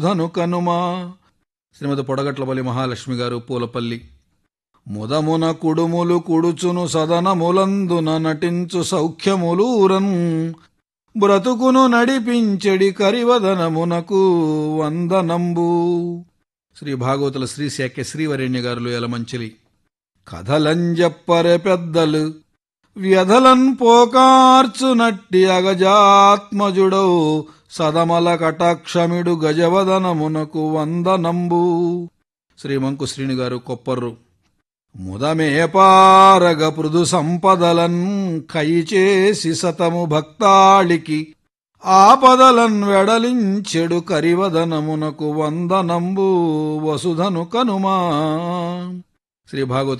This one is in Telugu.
ధను కనుమా శ్రీమతి పొడగట్లపల్లి మహాలక్ష్మి గారు పూలపల్లి ముదమున కుడుములు కుడుచును సదనములందున నటించు సౌఖ్యములూరన్ బ్రతుకును నడిపించెడి కరివదనమునకు వందనంబు శ్రీ భాగవతుల శ్రీశాఖ్య శ్రీవరేణ్య గారులు ఎలమంచిలి కథలంజప్పరె పెద్దలు వ్యధలన్ పోకార్చునట్టి అగజాత్మజుడౌ సదమల కటాక్షమిడు గజవదనమునకు వందనంబు శ్రీమంకు శ్రీని గారు కొప్పర్రు ముదమేపారగ పృదు సంపదలన్ కైచేసి సతము భక్తాళికి ఆపదలన్ వెడలించెడు కరివదనమునకు వందనంబు వసుధను కనుమా శ్రీ భాగవత